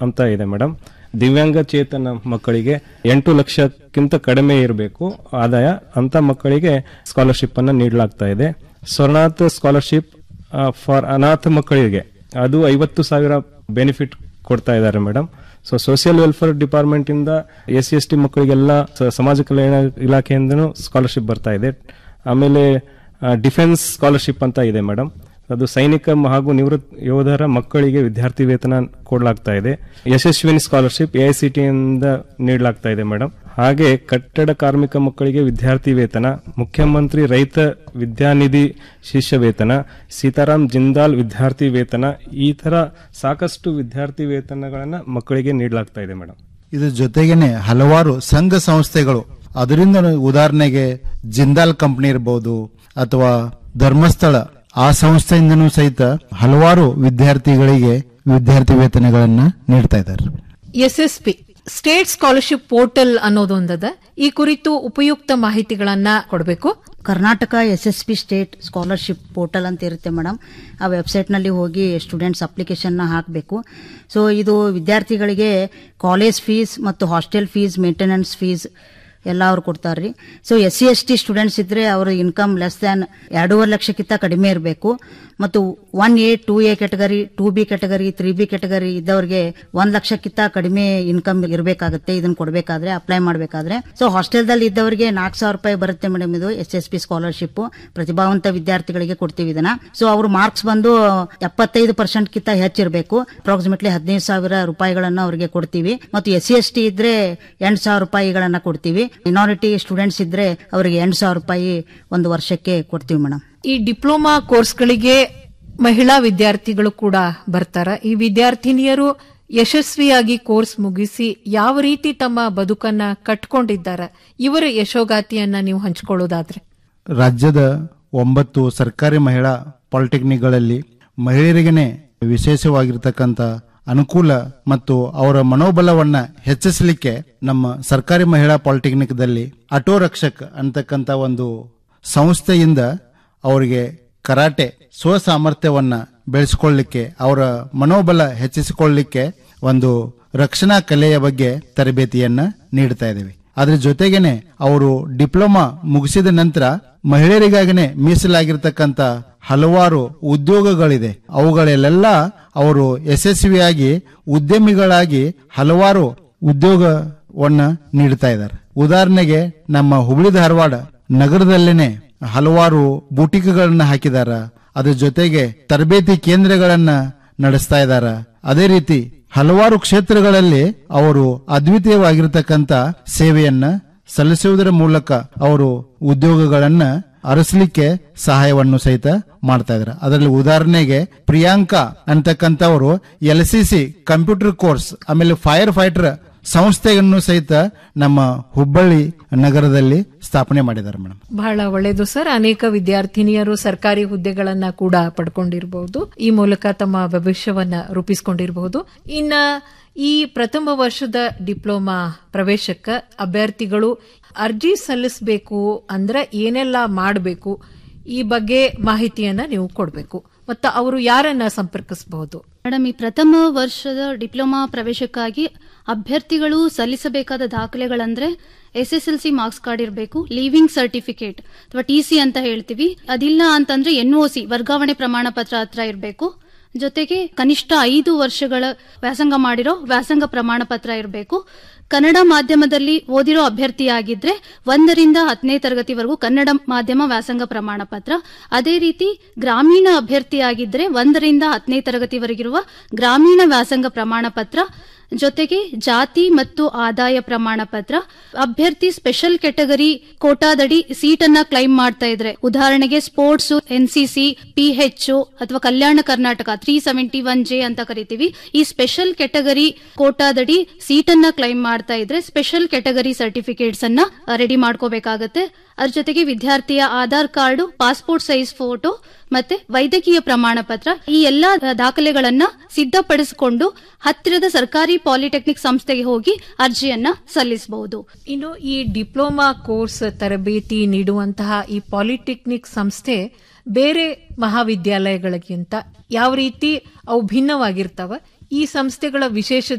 ಅಂತ ಇದೆ ಮೇಡಮ್ ದಿವ್ಯಾಂಗ ಚೇತನ ಮಕ್ಕಳಿಗೆ ಎಂಟು ಲಕ್ಷಕ್ಕಿಂತ ಕಡಿಮೆ ಇರಬೇಕು ಆದಾಯ ಅಂತ ಮಕ್ಕಳಿಗೆ ಸ್ಕಾಲರ್ಶಿಪ್ ಅನ್ನ ನೀಡಲಾಗ್ತಾ ಇದೆ ಸ್ವರ್ಣಾಥ ಸ್ಕಾಲರ್ಶಿಪ್ ಫಾರ್ ಅನಾಥ ಮಕ್ಕಳಿಗೆ ಅದು ಐವತ್ತು ಸಾವಿರ ಬೆನಿಫಿಟ್ ಕೊಡ್ತಾ ಇದ್ದಾರೆ madam so social welfare department ಇಂದ ಎಸ್ ಸಿ ಎಸ್ ಟಿ ಮಕ್ಕಳಿಗೆಲ್ಲ ಸ- ಸಮಾಜ ಕಲ್ಯಾಣ ಇಲಾಖೆಯಿಂದನೂ ಸ್ಕಾಲರ್ಶಿಪ್ ಬರ್ತಾ ಇದೆ ಆಮೇಲೆ ಡಿಫೆನ್ಸ್ ಸ್ಕಾಲರ್ಶಿಪ್ ಅಂತ ಇದೆ ಮೇಡಮ್ ಅದು ಸೈನಿಕ ಹಾಗೂ ನಿವೃತ್ತ ಯೋಧರ ಮಕ್ಕಳಿಗೆ ವಿದ್ಯಾರ್ಥಿ ವೇತನ ಕೊಡಲಾಗ್ತಾ ಇದೆ ಯಶಸ್ವಿನಿ ಸ್ಕಾಲರ್ಶಿಪ್ ಎಐಸಿಟಿ ಇಂದ ನೀಡಲಾಗ್ತಾ ಇದೆ ಮೇಡಮ್ ಹಾಗೆ ಕಟ್ಟಡ ಕಾರ್ಮಿಕ ಮಕ್ಕಳಿಗೆ ವಿದ್ಯಾರ್ಥಿ ವೇತನ ಮುಖ್ಯಮಂತ್ರಿ ರೈತ ವಿದ್ಯಾನಿಧಿ ಶಿಷ್ಯ ವೇತನ ಸೀತಾರಾಮ್ ಜಿಂದಾಲ್ ವಿದ್ಯಾರ್ಥಿ ವೇತನ ಈ ತರ ಸಾಕಷ್ಟು ವಿದ್ಯಾರ್ಥಿ ವೇತನಗಳನ್ನ ಮಕ್ಕಳಿಗೆ ನೀಡಲಾಗ್ತಾ ಇದೆ ಮೇಡಮ್ ಇದ್ರ ಜೊತೆಗೇನೆ ಹಲವಾರು ಸಂಘ ಸಂಸ್ಥೆಗಳು ಅದರಿಂದ ಉದಾಹರಣೆಗೆ ಜಿಂದಾಲ್ ಕಂಪನಿ ಇರಬಹುದು ಅಥವಾ ಧರ್ಮಸ್ಥಳ ಆ ಸಂಸ್ಥೆಯಿಂದನೂ ಸಹಿತ ಹಲವಾರು ವಿದ್ಯಾರ್ಥಿಗಳಿಗೆ ವಿದ್ಯಾರ್ಥಿ ವೇತನಗಳನ್ನ ನೀಡ್ತಾ ಇದ್ದಾರೆ S S P state scholarship portal ಅನ್ನೋದೊಂದದ ಈ ಕುರಿತು ಉಪಯುಕ್ತ ಮಾಹಿತಿಗಳನ್ನ ಕೊಡಬೇಕು Karnataka S S P state scholarship portal ಅಂತ ಇರುತ್ತೆ ಮೇಡಮ್ ಆ ವೆಬ್ಸೈಟ್ನಲ್ಲಿ ಹೋಗಿ ಸ್ಟೂಡೆಂಟ್ಸ್ ಅಪ್ಲಿಕೇಶನ್ನ ಹಾಕಬೇಕು ಸೊ ಇದು ವಿದ್ಯಾರ್ಥಿಗಳಿಗೆ ಕಾಲೇಜ್ ಫೀಸ್ ಮತ್ತು ಹಾಸ್ಟೆಲ್ ಫೀಸ್ ಮೇಂಟೆನೆನ್ಸ್ ಫೀಸ್ ಎಲ್ಲ ಅವ್ರು ಕೊಡ್ತಾರ್ರಿ so S C S T students ಇದ್ರೆ ಅವರ ಇನ್ಕಮ್ ಲೆಸ್ ದ್ಯಾನ್ ಎರಡೂವರೆ ಲಕ್ಷಕ್ಕಿಂತ ಕಡಿಮೆ ಇರಬೇಕು ಮತ್ತು one A two A category two B category three B category ಇದ್ದವರಿಗೆ ಒಂದ್ ಲಕ್ಷಕ್ಕಿಂತ ಕಡಿಮೆ ಇನ್ಕಮ್ ಇರಬೇಕಾಗುತ್ತೆ ಇದನ್ನ ಕೊಡಬೇಕಾದ್ರೆ ಅಪ್ಲೈ ಮಾಡಬೇಕಾದ್ರೆ ಸೊ ಹಾಸ್ಟೆಲ್ದಲ್ಲಿ ಇದ್ದವರಿಗೆ ನಾಲ್ಕು ಸಾವಿರ ರೂಪಾಯಿ ಬರುತ್ತೆ ಮೇಡಮ್ ಇದು ಎಸ್ ಎಸ್ ಪಿ ಸ್ಕಾಲರ್ಶಿಪ್ ಪ್ರತಿಭಾವಂತ ವಿದ್ಯಾರ್ಥಿಗಳಿಗೆ ಕೊಡ್ತೀವಿ ಇದನ್ನ ಸೊ ಅವ್ರ ಮಾರ್ಕ್ಸ್ ಬಂದು ಎಪ್ಪತ್ತೈದು ಪರ್ಸೆಂಟ್ ಕಿಂತ ಹೆಚ್ಚಿರಬೇಕು ಅಪ್ರಾಕ್ಸಿಮೇಟ್ಲಿ ಹದಿನೈದು ಸಾವಿರ ರೂಪಾಯಿಗಳನ್ನ ಅವರಿಗೆ ಕೊಡ್ತೀವಿ ಮತ್ತು ಎಸ್ ಸಿ ಎಸ್ ಟಿ ಇದ್ರೆ ಎಂಟು ಸಾವಿರ ರೂಪಾಯಿಗಳನ್ನ ಕೊಡ್ತೀವಿ ಮೈನಾರಿಟಿ ಸ್ಟೂಡೆಂಟ್ಸ್ ಇದ್ರೆ ಅವರಿಗೆ ಎಂಟು ಸಾವಿರ ರೂಪಾಯಿ ಒಂದು ವರ್ಷಕ್ಕೆ ಕೊಡ್ತೀವಿ ಮೇಡಮ್ ಈ ಡಿಪ್ಲೊಮಾ ಕೋರ್ಸ್ಗಳಿಗೆ ಮಹಿಳಾ ವಿದ್ಯಾರ್ಥಿಗಳು ಕೂಡ ಬರ್ತಾರ ಈ ವಿದ್ಯಾರ್ಥಿನಿಯರು ಯಶಸ್ವಿಯಾಗಿ ಕೋರ್ಸ್ ಮುಗಿಸಿ ಯಾವ ರೀತಿ ತಮ್ಮ ಬದುಕನ್ನ ಕಟ್ಕೊಂಡಿದ್ದಾರೆ ಇವರ ಯಶೋಗಾತಿಯನ್ನ ನೀವು ಹಂಚಿಕೊಳ್ಳೋದಾದ್ರೆ ರಾಜ್ಯದ ಒಂಬತ್ತು ಸರ್ಕಾರಿ ಮಹಿಳಾ ಪಾಲಿಟೆಕ್ನಿಕ್ಗಳಲ್ಲಿ ಮಹಿಳೆಯರಿಗೇನೆ ವಿಶೇಷವಾಗಿರ್ತಕ್ಕಂಥ ಅನುಕೂಲ ಮತ್ತು ಅವರ ಮನೋಬಲವನ್ನ ಹೆಚ್ಚಿಸಲಿಕ್ಕೆ ನಮ್ಮ ಸರ್ಕಾರಿ ಮಹಿಳಾ ಪಾಲಿಟೆಕ್ನಿಕ್ದಲ್ಲಿ ಆಟೋ ರಕ್ಷಕ್ ಅಂತಕ್ಕಂಥ ಒಂದು ಸಂಸ್ಥೆಯಿಂದ ಅವರಿಗೆ ಕರಾಟೆ ಸ್ವಸಾಮರ್ಥ್ಯವನ್ನ ಬೆಳೆಸಿಕೊಳ್ಳಲಿಕ್ಕೆ ಅವರ ಮನೋಬಲ ಹೆಚ್ಚಿಸಿಕೊಳ್ಳಲಿಕ್ಕೆ ಒಂದು ರಕ್ಷಣಾ ಕಲೆಯ ಬಗ್ಗೆ ತರಬೇತಿಯನ್ನ ನೀಡ್ತಾ ಇದ್ದೀವಿ ಅದ್ರ ಜೊತೆಗೇನೆ ಅವರು ಡಿಪ್ಲೊಮಾ ಮುಗಿಸಿದ ನಂತರ ಮಹಿಳೆಯರಿಗಾಗಿನೇ ಮೀಸಲಾಗಿರ್ತಕ್ಕಂಥ ಹಲವಾರು ಉದ್ಯೋಗಗಳಿದೆ ಅವುಗಳಲ್ಲೆಲ್ಲ ಅವರು ಯಶಸ್ವಿಯಾಗಿ ಉದ್ಯಮಿಗಳಾಗಿ ಹಲವಾರು ಉದ್ಯೋಗವನ್ನ ನೀಡ್ತಾ ಇದ್ದಾರೆ ಉದಾಹರಣೆಗೆ ನಮ್ಮ ಹುಬ್ಳಿ ಧಾರವಾಡ ನಗರದಲ್ಲೇನೆ ಹಲವಾರು ಬೂಟಿಕ್ಗಳನ್ನ ಹಾಕಿದಾರ ಅದ್ರ ಜೊತೆಗೆ ತರಬೇತಿ ಕೇಂದ್ರಗಳನ್ನ ನಡೆಸ್ತಾ ಇದ್ದಾರ ಅದೇ ರೀತಿ ಹಲವಾರು ಕ್ಷೇತ್ರಗಳಲ್ಲಿ ಅವರು ಅದ್ವಿತೀಯವಾಗಿರ್ತಕ್ಕಂಥ ಸೇವೆಯನ್ನ ಸಲ್ಲಿಸುವುದರ ಮೂಲಕ ಅವರು ಉದ್ಯೋಗಗಳನ್ನ ಅರಸಲಿಕ್ಕೆ ಸಹಾಯವನ್ನು ಸಹಿತ ಮಾಡ್ತಾ ಇದ್ದಾರೆ ಅದರಲ್ಲಿ ಉದಾಹರಣೆಗೆ ಪ್ರಿಯಾಂಕಾ ಅಂತಕ್ಕಂಥವರು L C C computer course ಆಮೇಲೆ ಫೈರ್ ಫೈಟರ್ ಸಂಸ್ಥೆಯನ್ನು ಸಹಿತ ನಮ್ಮ ಹುಬ್ಬಳ್ಳಿ ನಗರದಲ್ಲಿ ಸ್ಥಾಪನೆ ಮಾಡಿದ್ದಾರೆ ಮೇಡಮ್ ಬಹಳ ಒಳ್ಳೆಯದು ಸರ್ ಅನೇಕ ವಿದ್ಯಾರ್ಥಿನಿಯರು ಸರ್ಕಾರಿ ಹುದ್ದೆಗಳನ್ನ ಕೂಡ ಪಡ್ಕೊಂಡಿರಬಹುದು ಈ ಮೂಲಕ ತಮ್ಮ ಭವಿಷ್ಯವನ್ನ ರೂಪಿಸಿಕೊಂಡಿರಬಹುದು ಇನ್ನ ಈ ಪ್ರಥಮ ವರ್ಷದ ಡಿಪ್ಲೊಮಾ ಪ್ರವೇಶಕ್ಕ ಅಭ್ಯರ್ಥಿಗಳು ಅರ್ಜಿ ಸಲ್ಲಿಸಬೇಕು ಅಂದ್ರೆ ಏನೆಲ್ಲ ಮಾಡಬೇಕು ಈ ಬಗ್ಗೆ ಮಾಹಿತಿಯನ್ನ ನೀವು ಕೊಡಬೇಕು ಮತ್ತು ಅವರು ಯಾರನ್ನ ಸಂಪರ್ಕಿಸಬಹುದು ಮೇಡಮ್ ಈ ಪ್ರಥಮ ವರ್ಷದ ಡಿಪ್ಲೊಮಾ ಪ್ರವೇಶಕ್ಕಾಗಿ ಅಭ್ಯರ್ಥಿಗಳು ಸಲ್ಲಿಸಬೇಕಾದ ದಾಖಲೆಗಳಂದ್ರೆ S S L C marks card ಇರಬೇಕು ಲೀವಿಂಗ್ ಸರ್ಟಿಫಿಕೇಟ್ ಅಥವಾ ಟಿ ಸಿ ಅಂತ ಹೇಳ್ತೀವಿ ಅದಿಲ್ಲ ಅಂತಂದ್ರೆ ಎನ್ ಒ ಸಿ ವರ್ಗಾವಣೆ ಪ್ರಮಾಣ ಪತ್ರ ಹತ್ರ ಇರಬೇಕು ಜೊತೆಗೆ ಕನಿಷ್ಠ ಐದು ವರ್ಷಗಳ ವ್ಯಾಸಂಗ ಮಾಡಿರೋ ವ್ಯಾಸಂಗ ಪ್ರಮಾಣ ಪತ್ರ ಇರಬೇಕು ಕನ್ನಡ ಮಾಧ್ಯಮದಲ್ಲಿ ಓದಿರೋ ಅಭ್ಯರ್ಥಿಯಾಗಿದ್ರೆ ಒಂದರಿಂದ ಹತ್ತನೇ ತರಗತಿವರೆಗೂ ಕನ್ನಡ ಮಾಧ್ಯಮ ವ್ಯಾಸಂಗ ಪ್ರಮಾಣ ಪತ್ರ ಅದೇ ರೀತಿ ಗ್ರಾಮೀಣ ಅಭ್ಯರ್ಥಿಯಾಗಿದ್ರೆ ಒಂದರಿಂದ ಹತ್ತನೇ ತರಗತಿವರೆಗಿರುವ ಗ್ರಾಮೀಣ ವ್ಯಾಸಂಗ ಪ್ರಮಾಣ ಪತ್ರ ಜೊತೆಗೆ ಜಾತಿ ಮತ್ತು ಆದಾಯ ಪ್ರಮಾಣ ಪತ್ರ ಅಭ್ಯರ್ಥಿ ಸ್ಪೆಷಲ್ ಕೆಟಗರಿ ಕೋಟಾದಡಿ ಸೀಟನ್ನ ಕ್ಲೈಮ್ ಮಾಡ್ತಾ ಇದ್ರೆ ಉದಾಹರಣೆಗೆ ಸ್ಪೋರ್ಟ್ಸ್ ಎನ್ಸಿಸಿ ಪಿಎಚ್ ಅಥವಾ Kalyana Karnataka three seventy one J ಅಂತ ಕರಿತೀವಿ ಈ ಸ್ಪೆಷಲ್ ಕೆಟಗರಿ ಕೋಟಾದಡಿ ಸೀಟನ್ನ ಕ್ಲೈಮ್ ಮಾಡ್ತಾ ಇದ್ರೆ ಸ್ಪೆಷಲ್ ಕೆಟಗರಿ ಸರ್ಟಿಫಿಕೇಟ್ಸ್ ಅನ್ನ ರೆಡಿ ಮಾಡ್ಕೋಬೇಕಾಗತ್ತೆ ಅದ್ರ ಜೊತೆಗೆ ವಿದ್ಯಾರ್ಥಿಯ Aadhaar card passport size photo ಮತ್ತೆ ವೈದ್ಯಕೀಯ ಪ್ರಮಾಣ ಪತ್ರ ಈ ಎಲ್ಲಾ ದಾಖಲೆಗಳನ್ನ ಸಿದ್ಧಪಡಿಸಿಕೊಂಡು ಹತ್ತಿರದ ಸರ್ಕಾರಿ ಪಾಲಿಟೆಕ್ನಿಕ್ ಸಂಸ್ಥೆಗೆ ಹೋಗಿ ಅರ್ಜಿಯನ್ನ ಸಲ್ಲಿಸಬಹುದು ಇನ್ನು ಈ ಡಿಪ್ಲೊಮಾ ಕೋರ್ಸ್ ತರಬೇತಿ ನೀಡುವಂತಹ ಈ ಪಾಲಿಟೆಕ್ನಿಕ್ ಸಂಸ್ಥೆ ಬೇರೆ ಮಹಾವಿದ್ಯಾಲಯಗಳಿಗಿಂತ ಯಾವ ರೀತಿ ಅವು ಭಿನ್ನವಾಗಿರ್ತವೆ ಈ ಸಂಸ್ಥೆಗಳ ವಿಶೇಷತೆ